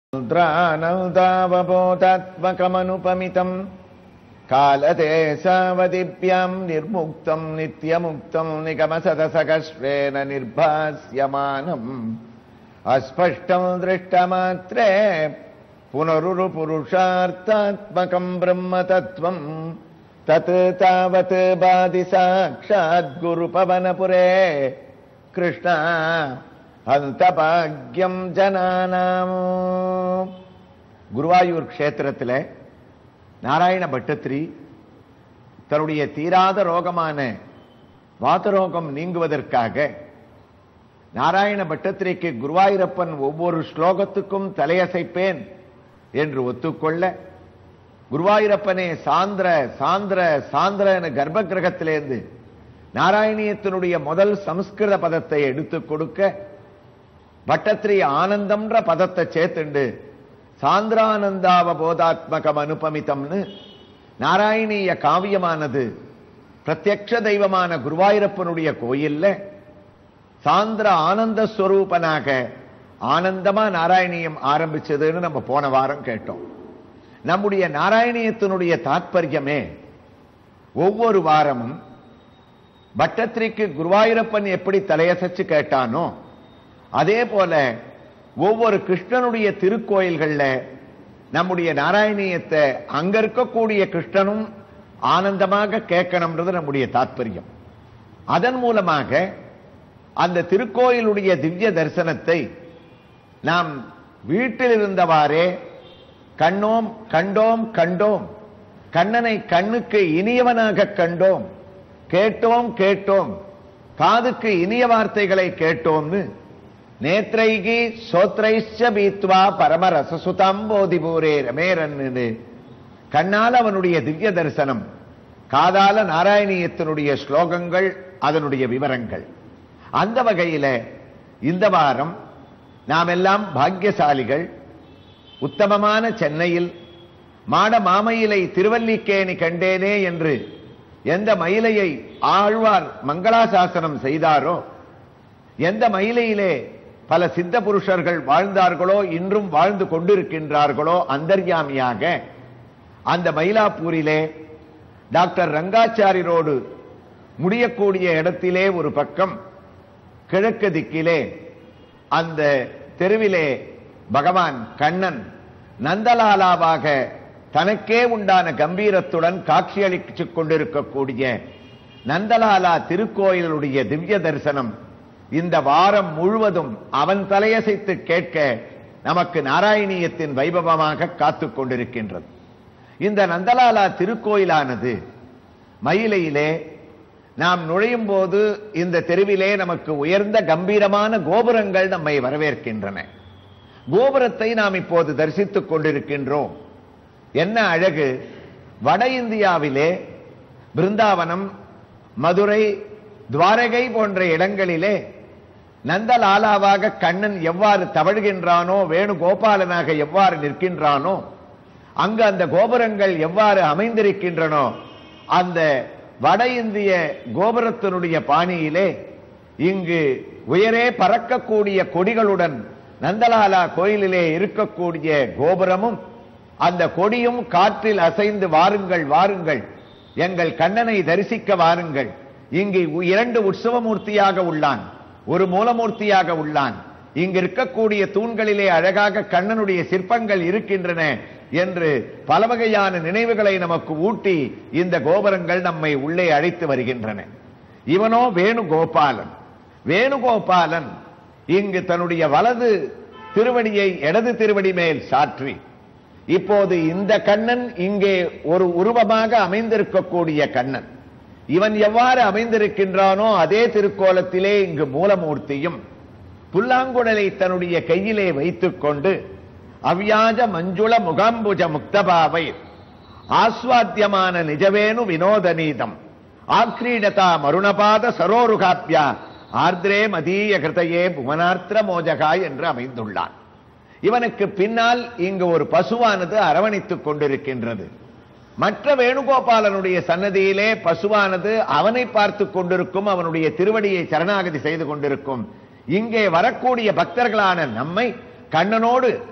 न्द्रानन्दावबोधात्मकमनुपमितम् कालदेशावधिभ्याम् निर्मुक्तम् नित्यमुक्तम् निगमसदसकश्वेन निर्भास्यमानम् अस्पष्टम् दृष्टमात्रे पुनरुरुपुरुषार्थात्मकम् ब्रह्मतत्त्वम् तत् तावत् बाधि साक्षाद्गुरुपवनपुरे कृष्ण அந்தபாகியம் ஜனானாம் குருவாயூர் க்ஷேத்திரத்தில் நாராயண பட்டத்திரி தன்னுடைய தீராத ரோகமான வாதரோகம் நீங்குவதற்காக நாராயண பட்டத்திரிக்கு குருவாயூரப்பன் ஒவ்வொரு ஸ்லோகத்துக்கும் தலையசைப்பேன் என்று ஒத்துக்கொள்ள குருவாயூரப்பனே சாந்திர சாந்திர சாந்திர என கர்ப்ப கிரகத்திலேருந்து நாராயணியத்தினுடைய முதல் சம்ஸ்கிருத பதத்தை எடுத்துக் கொடுக்க பட்டத்திரி ஆனந்தம்ன்ற பதத்தை சேர்த்துண்டு சாந்திரானந்தாவ போதாத்மகம் அனுபமிதம்னு நாராயணீய காவியமானது பிரத்யக்ஷ தெய்வமான குருவாயூரப்பனுடைய கோயில்ல சாந்திர ஆனந்த ஸ்வரூபனாக ஆனந்தமா நாராயணியம் ஆரம்பிச்சதுன்னு நம்ம போன வாரம் கேட்டோம் நம்முடைய நாராயணியத்தினுடைய தாத்பரியமே ஒவ்வொரு வாரமும் பட்டத்திரிக்கு குருவாயூரப்பன் எப்படி தலையசைச்சு கேட்டானோ அதே போல ஒவ்வொரு கிருஷ்ணனுடைய திருக்கோயில்கள்ல நம்முடைய நாராயணியத்தை அங்க இருக்கக்கூடிய கிருஷ்ணனும் ஆனந்தமாக கேட்கணும்ன்றது நம்முடைய தாத்பரியம் அதன் மூலமாக அந்த திருக்கோயிலுடைய திவ்ய தரிசனத்தை நாம் வீட்டில் இருந்தவாறே கண்ணோம் கண்டோம் கண்டோம் கண்ணனை கண்ணுக்கு இனியவனாக கண்டோம் கேட்டோம் கேட்டோம் காதுக்கு இனிய வார்த்தைகளை கேட்டோம்னு நேத்ரைகி சோத்ரைச்ச பீத்வா பரம ரசசுதாம் போதிபூரே ரமேரன்னு கண்ணால் அவனுடைய திவ்ய தரிசனம் காதால நாராயணியத்தினுடைய ஸ்லோகங்கள் அதனுடைய விவரங்கள் அந்த வகையில இந்த வாரம் நாம் எல்லாம் பாக்கியசாலிகள் உத்தமமான சென்னையில் மாட மாமயிலை திருவல்லிக்கேணி கண்டேனே என்று எந்த மயிலையை ஆழ்வார் மங்களாசாசனம் செய்தாரோ எந்த மயிலையிலே பல சித்த புருஷர்கள் வாழ்ந்தார்களோ இன்றும் வாழ்ந்து கொண்டிருக்கின்றார்களோ அந்தர்யாமியாக அந்த மயிலாப்பூரிலே டாக்டர் ரங்காச்சாரியரோடு முடியக்கூடிய இடத்திலே ஒரு பக்கம் கிழக்கு திக்கிலே அந்த தெருவிலே பகவான் கண்ணன் நந்தலாலாவாக தனக்கே உண்டான கம்பீரத்துடன் காட்சியளித்துக் கொண்டிருக்கக்கூடிய நந்தலாலா திருக்கோயிலுடைய திவ்ய தரிசனம் இந்த வாரம் முழுவதும் அவன் தலையசைத்து கேட்க நமக்கு நாராயணியத்தின் வைபவமாக காத்துக் கொண்டிருக்கின்றது இந்த நந்தலாலா திருக்கோயிலானது மயிலையிலே நாம் நுழையும் போது இந்த தெருவிலே நமக்கு உயர்ந்த கம்பீரமான கோபுரங்கள் நம்மை வரவேற்கின்றன கோபுரத்தை நாம் இப்போது தரிசித்துக் கொண்டிருக்கின்றோம் என்ன அழகு வட இந்தியாவிலே பிருந்தாவனம் மதுரை துவாரகை போன்ற இடங்களிலே நந்தலாலாவாக கண்ணன் எவ்வாறு தவழ்கின்றானோ வேணுகோபாலனாக எவ்வாறு நிற்கின்றானோ அங்கு அந்த கோபுரங்கள் எவ்வாறு அமைந்திருக்கின்றனோ அந்த வட இந்திய கோபுரத்தினுடைய பாணியிலே இங்கு உயரே பறக்கக்கூடிய கொடிகளுடன் நந்தலாலா கோயிலிலே இருக்கக்கூடிய கோபுரமும் அந்த கொடியும் காற்றில் அசைந்து வாருங்கள் வாருங்கள் எங்கள் கண்ணனை தரிசிக்க வாருங்கள் இங்கு இரண்டு உற்சவமூர்த்தியாக உள்ளான் ஒரு மூலமூர்த்தியாக உள்ளான் இங்கு இருக்கக்கூடிய தூண்களிலே அழகாக கண்ணனுடைய சிற்பங்கள் இருக்கின்றன என்று பல வகையான நினைவுகளை நமக்கு ஊட்டி இந்த கோபுரங்கள் நம்மை உள்ளே அழைத்து வருகின்றன இவனோ வேணுகோபாலன் வேணுகோபாலன் இங்கு தன்னுடைய வலது திருவடியை இடது திருவடி மேல் சாற்றி இப்போது இந்த கண்ணன் இங்கே ஒரு உருவமாக அமைந்திருக்கக்கூடிய கண்ணன் இவன் எவ்வாறு அமைந்திருக்கின்றானோ அதே திருக்கோலத்திலே இங்கு மூலமூர்த்தியும் புல்லாங்குழலை தன்னுடைய கையிலே வைத்துக் கொண்டு அவ்யாஜ மஞ்சுள முகாம்புஜ முக்தபாவை ஆஸ்வாத்தியமான நிஜவேணு வினோதநீதம் ஆக்ரீடதா மருணபாத சரோருகாப்யா ஆர்திரே மதீய கிருதையே புவனார்த்திர மோஜகா என்று அமைந்துள்ளான் இவனுக்கு பின்னால் இங்கு ஒரு பசுவானது அரவணைத்துக் கொண்டிருக்கின்றது மற்ற வேணுகோபாலனுடைய சன்னதியிலே பசுவானது அவனை பார்த்து கொண்டிருக்கும் அவனுடைய திருவடியை சரணாகதி செய்து கொண்டிருக்கும் இங்கே வரக்கூடிய பக்தர்களான நம்மை கண்ணனோடு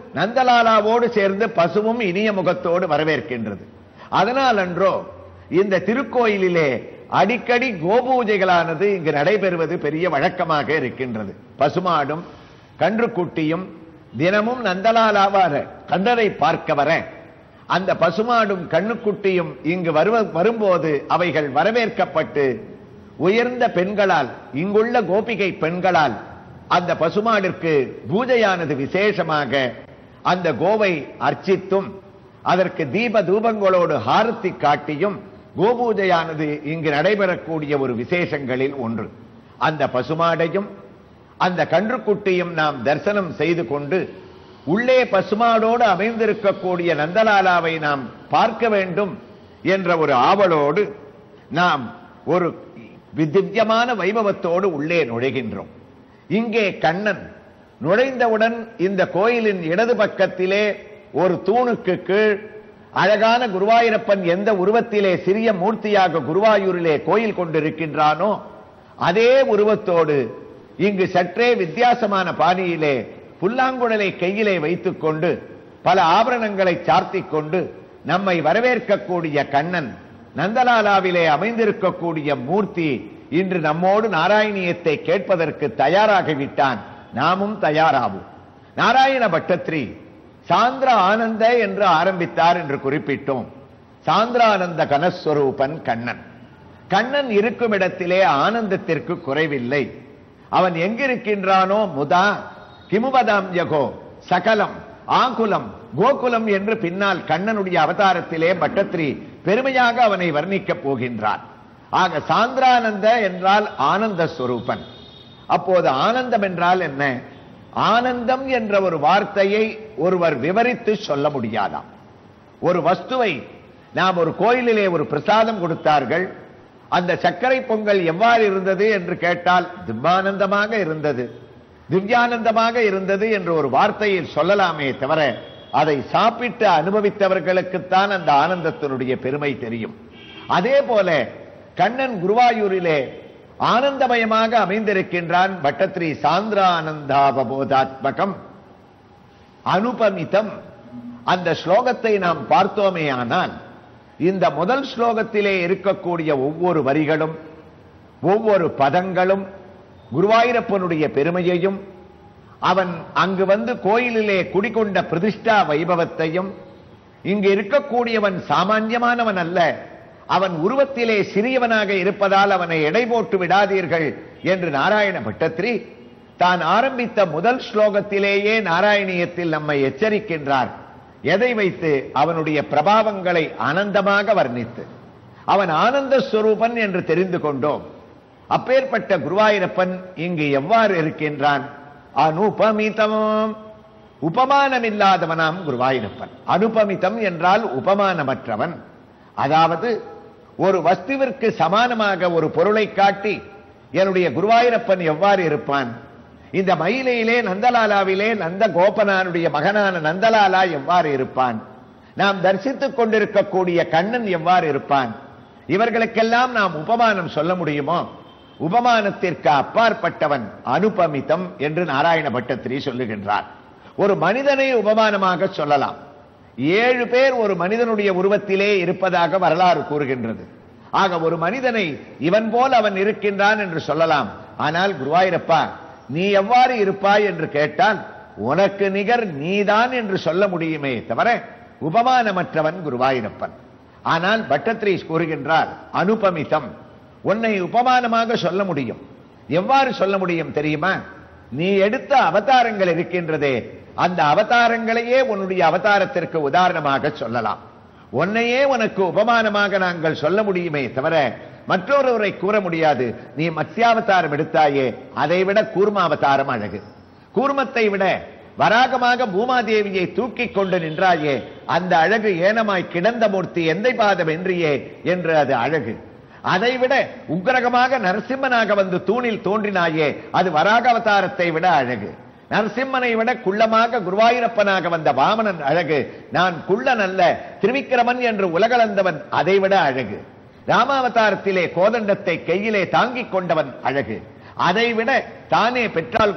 நந்தலாலாவோடு சேர்ந்து பசுவும் இனிய முகத்தோடு வரவேற்கின்றது அதனால் அன்றோ இந்த திருக்கோயிலிலே அடிக்கடி கோபூஜைகளானது இங்கு நடைபெறுவது பெரிய வழக்கமாக இருக்கின்றது பசுமாடும் கன்றுக்குட்டியும் தினமும் நந்தலாலாவார கண்டரை பார்க்க வர அந்த பசுமாடும் கண்ணுக்குட்டியும் இங்கு வருவ வரும்போது அவைகள் வரவேற்கப்பட்டு உயர்ந்த பெண்களால் இங்குள்ள கோபிகை பெண்களால் அந்த பசுமாடிற்கு பூஜையானது விசேஷமாக அந்த கோவை அர்ச்சித்தும் அதற்கு தீப தூபங்களோடு ஹாரத்தி காட்டியும் கோபூஜையானது இங்கு நடைபெறக்கூடிய ஒரு விசேஷங்களில் ஒன்று அந்த பசுமாடையும் அந்த கன்றுக்குட்டியும் நாம் தரிசனம் செய்து கொண்டு உள்ளே பசுமாடோடு அமைந்திருக்கக்கூடிய நந்தலாலாவை நாம் பார்க்க வேண்டும் என்ற ஒரு ஆவலோடு நாம் ஒரு திவ்யமான வைபவத்தோடு உள்ளே நுழைகின்றோம் இங்கே கண்ணன் நுழைந்தவுடன் இந்த கோயிலின் இடது பக்கத்திலே ஒரு தூணுக்கு கீழ் அழகான குருவாயூரப்பன் எந்த உருவத்திலே சிறிய மூர்த்தியாக குருவாயூரிலே கோயில் கொண்டிருக்கின்றானோ அதே உருவத்தோடு இங்கு சற்றே வித்தியாசமான பாணியிலே புல்லாங்குழலை கையிலே வைத்துக் கொண்டு பல ஆபரணங்களை சார்த்திக் கொண்டு நம்மை வரவேற்கக்கூடிய கண்ணன் நந்தலாலாவிலே அமைந்திருக்கக்கூடிய மூர்த்தி இன்று நம்மோடு நாராயணியத்தை கேட்பதற்கு தயாராகிவிட்டான் நாமும் தயாராவோம் நாராயண பட்டத்ரி சாந்திர ஆனந்த என்று ஆரம்பித்தார் என்று குறிப்பிட்டோம் சாந்திரானந்த கனஸ்வரூபன் கண்ணன் கண்ணன் இருக்கும் இடத்திலே ஆனந்தத்திற்கு குறைவில்லை அவன் எங்கிருக்கின்றானோ முதா கிமுபதாம் யகோ சகலம் ஆகுலம் கோகுலம் என்று பின்னால் கண்ணனுடைய அவதாரத்திலே பட்டத்ரி பெருமையாக அவனை வர்ணிக்கப் போகின்றான் ஆக சாந்திரானந்த என்றால் ஆனந்த ஸ்வரூபன் அப்போது ஆனந்தம் என்றால் என்ன ஆனந்தம் என்ற ஒரு வார்த்தையை ஒருவர் விவரித்து சொல்ல முடியாதாம் ஒரு வஸ்துவை நாம் ஒரு கோயிலிலே ஒரு பிரசாதம் கொடுத்தார்கள் அந்த சர்க்கரை பொங்கல் எவ்வாறு இருந்தது என்று கேட்டால் திவ்யானந்தமாக இருந்தது திவ்யானந்தமாக இருந்தது என்று ஒரு வார்த்தையில் சொல்லலாமே தவிர அதை சாப்பிட்டு அனுபவித்தவர்களுக்குத்தான் அந்த ஆனந்தத்தினுடைய பெருமை தெரியும் அதே போல கண்ணன் குருவாயூரிலே ஆனந்தமயமாக அமைந்திருக்கின்றான் பட்டத்ரி சாந்திரானந்தாவபோதாத்மகம் அனுபமிதம் அந்த ஸ்லோகத்தை நாம் பார்த்தோமே ஆனால் இந்த முதல் ஸ்லோகத்திலே இருக்கக்கூடிய ஒவ்வொரு வரிகளும் ஒவ்வொரு பதங்களும் குருவாயூரப்பனுடைய பெருமையையும் அவன் அங்கு வந்து கோயிலிலே குடிகொண்ட பிரதிஷ்டா வைபவத்தையும் இங்கு இருக்கக்கூடியவன் சாமான்யமானவன் அல்ல அவன் உருவத்திலே சிறியவனாக இருப்பதால் அவனை எடை போட்டு விடாதீர்கள் என்று நாராயண பட்டத்ரி தான் ஆரம்பித்த முதல் ஸ்லோகத்திலேயே நாராயணியத்தில் நம்மை எச்சரிக்கின்றார் எதை வைத்து அவனுடைய பிரபாவங்களை ஆனந்தமாக வர்ணித்து அவன் ஆனந்த ஸ்வரூபன் என்று தெரிந்து கொண்டோம் அப்பேற்பட்ட குருவாயூரப்பன் இங்கு எவ்வாறு இருக்கின்றான் அனுபமிதம் உபமானம் இல்லாதவனாம் குருவாயூரப்பன் அனுபமிதம் என்றால் உபமானமற்றவன் அதாவது ஒரு வஸ்துவிற்கு சமானமாக ஒரு பொருளை காட்டி என்னுடைய குருவாயூரப்பன் எவ்வாறு இருப்பான் இந்த மயிலையிலே நந்தலாலாவிலே நந்த கோபனானுடைய மகனான நந்தலாலா எவ்வாறு இருப்பான் நாம் தரிசித்துக் கொண்டிருக்கக்கூடிய கண்ணன் எவ்வாறு இருப்பான் இவர்களுக்கெல்லாம் நாம் உபமானம் சொல்ல முடியுமோ உபமானத்திற்கு அப்பாற்பட்டவன் அனுபமிதம் என்று நாராயண பட்டத்திரி சொல்லுகின்றார் ஒரு மனிதனை உபமானமாக சொல்லலாம் ஏழு பேர் ஒரு மனிதனுடைய உருவத்திலே இருப்பதாக வரலாறு கூறுகின்றது ஆக ஒரு மனிதனை இவன் போல் அவன் இருக்கின்றான் என்று சொல்லலாம் ஆனால் குருவாயிரப்பா நீ எவ்வாறு இருப்பாய் என்று கேட்டால் உனக்கு நிகர் நீதான் என்று சொல்ல முடியுமே தவிர உபமானமற்றவன் குருவாயிரப்பன் ஆனால் பட்டத்ரி கூறுகின்றார் அனுபமிதம் உன்னை உபமானமாக சொல்ல முடியும் எவ்வாறு சொல்ல முடியும் தெரியுமா நீ எடுத்த அவதாரங்கள் இருக்கின்றதே அந்த அவதாரங்களையே உன்னுடைய அவதாரத்திற்கு உதாரணமாக சொல்லலாம் உன்னையே உனக்கு உபமானமாக நாங்கள் சொல்ல முடியுமே தவிர மற்றொருவரை கூற முடியாது நீ மத்ஸ்யாவதாரம் எடுத்தாயே அதை விட கூர்மாவதாரம் அழகு கூர்மத்தை விட வராகமாக பூமாதேவியை தூக்கிக் கொண்டு நின்றாயே அந்த அழகு ஏனமாய் கிடந்த மூர்த்தி எந்தை பாதம் என்றியே என்று அது அழகு அதைவிட உக்கிரகமாக நரசிம்மனாக வந்து தூணில் தோன்றினாயே அது வராக அவதாரத்தை விட அழகு நரசிம்மனை விட குள்ளமாக குருவாயூரப்பனாக வந்த வாமனன் அழகு நான் குள்ளன் அல்ல திருவிக்கிரமன் என்று உலகளந்தவன் அதைவிட அழகு ராமாவதாரத்திலே கோதண்டத்தை கையிலே தாங்கிக் கொண்டவன் அழகு அதைவிட தானே பெற்றாள்களோ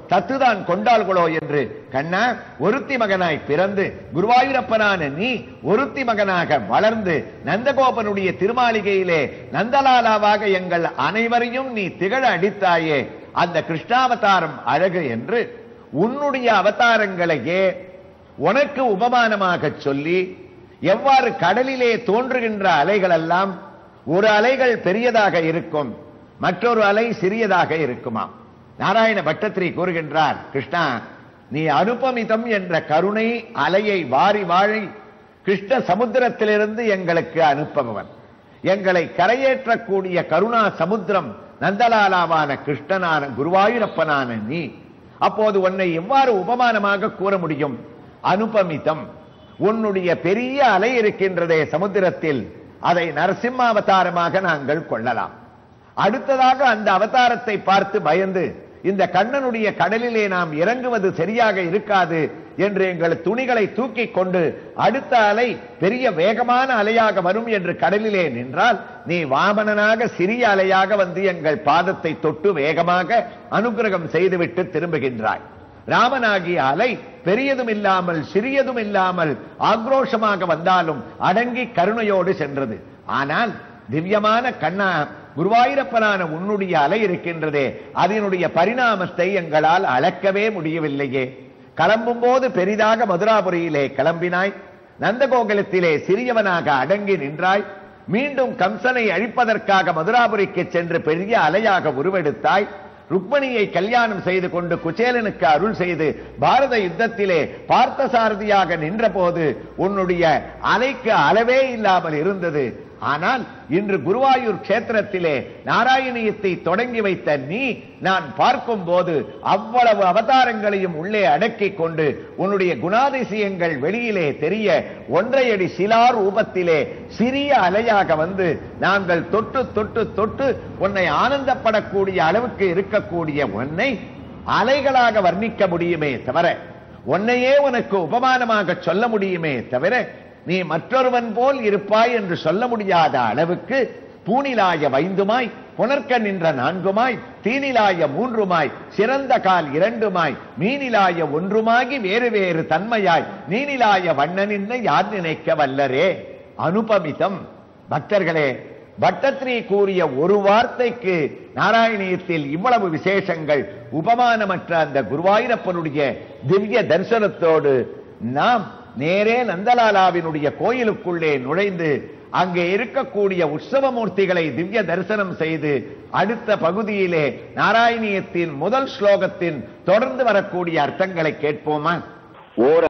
தத்துதான் கொண்டாள்களோ என்று கண்ணா ஒருத்தி மகனாய் பிறந்து குருவாயூரப்பனான நீ ஒருத்தி மகனாக வளர்ந்து நந்தகோபனுடைய திருமாளிகையிலே நந்தலாலாவாக எங்கள் அனைவரையும் நீ திகழ அடித்தாயே அந்த கிருஷ்ணாவதாரம் அழகு என்று உன்னுடைய அவதாரங்களையே உனக்கு உபமானமாக சொல்லி எவ்வாறு கடலிலே தோன்றுகின்ற அலைகள் எல்லாம் ஒரு அலைகள் பெரியதாக இருக்கும் மற்றொரு அலை சிறியதாக இருக்குமாம் நாராயண பட்டத்திரி கூறுகின்றார் கிருஷ்ணா நீ அனுபமிதம் என்ற கருணை அலையை வாரி வாழி கிருஷ்ண சமுத்திரத்திலிருந்து எங்களுக்கு அனுப்பவன் எங்களை கரையேற்றக்கூடிய கருணா சமுத்திரம் நந்தலாலாவான கிருஷ்ணனான குருவாயூரப்பனான நீ அப்போது உன்னை எவ்வாறு உபமானமாக கூற முடியும் அனுபமிதம் உன்னுடைய பெரிய அலை இருக்கின்றதே சமுத்திரத்தில் அதை நரசிம்ம அவதாரமாக நாங்கள் கொள்ளலாம் அடுத்ததாக அந்த அவதாரத்தை பார்த்து பயந்து இந்த கண்ணனுடைய கடலிலே நாம் இறங்குவது சரியாக இருக்காது என்று எங்கள் துணிகளை தூக்கி கொண்டு அடுத்த அலை பெரிய வேகமான அலையாக வரும் என்று கடலிலே நின்றால் நீ வாமனனாக சிறிய அலையாக வந்து எங்கள் பாதத்தை தொட்டு வேகமாக அனுகிரகம் செய்துவிட்டு திரும்புகின்றாய் ராமனாகிய அலை பெரியதும் இல்லாமல் சிறியதும் இல்லாமல் ஆக்ரோஷமாக வந்தாலும் அடங்கி கருணையோடு சென்றது ஆனால் திவ்யமான கண்ணா குருவாயூரப்பனான உன்னுடைய அலை இருக்கின்றதே அதனுடைய பரிணாமத்தை எங்களால் அளக்கவே முடியவில்லையே கிளம்பும் போது பெரிதாக மதுராபுரியிலே கிளம்பினாய் நந்தகோகுலத்திலே சிறியவனாக அடங்கி நின்றாய் மீண்டும் கம்சனை அழிப்பதற்காக மதுராபுரிக்கு சென்று பெரிய அலையாக உருவெடுத்தாய் ருக்மணியை கல்யாணம் செய்து கொண்டு குச்சேலனுக்கு அருள் செய்து பாரத யுத்தத்திலே பார்த்தசாரதியாக நின்றபோது உன்னுடைய அலைக்கு அளவே இல்லாமல் இருந்தது ஆனால் இன்று குருவாயூர் கஷேத்திரத்திலே நாராயணியத்தை தொடங்கி வைத்த நீ நான் பார்க்கும் போது அவ்வளவு அவதாரங்களையும் உள்ளே அடக்கிக் கொண்டு உன்னுடைய குணாதிசயங்கள் வெளியிலே தெரிய ஒன்றையடி சிலா ரூபத்திலே சிறிய அலையாக வந்து நாங்கள் தொட்டு தொட்டு தொட்டு உன்னை ஆனந்தப்படக்கூடிய அளவுக்கு இருக்கக்கூடிய உன்னை அலைகளாக வர்ணிக்க முடியுமே தவிர உன்னையே உனக்கு உபமானமாக சொல்ல முடியுமே தவிர நீ மற்றொருவன் போல் இருப்பாய் என்று சொல்ல முடியாத அளவுக்கு பூனிலாய வைந்துமாய் புனர்க்க நின்ற நான்குமாய் தீனிலாய மூன்றுமாய் சிறந்த கால் இரண்டுமாய் மீனிலாய ஒன்றுமாகி வேறு வேறு தன்மையாய் நீனிலாய வண்ணனின்ன யார் நினைக்க வல்லரே அனுபமிதம் பக்தர்களே பட்டத்ரி கூறிய ஒரு வார்த்தைக்கு நாராயணியத்தில் இவ்வளவு விசேஷங்கள் உபமானமற்ற அந்த குருவாயூரப்பனுடைய திவ்ய தரிசனத்தோடு நாம் நேரே நந்தலாலாவினுடைய கோயிலுக்குள்ளே நுழைந்து அங்கே இருக்கக்கூடிய உற்சவமூர்த்திகளை திவ்ய தரிசனம் செய்து அடுத்த பகுதியிலே நாராயணியத்தின் முதல் ஸ்லோகத்தின் தொடர்ந்து வரக்கூடிய அர்த்தங்களை கேட்போமா ஓர்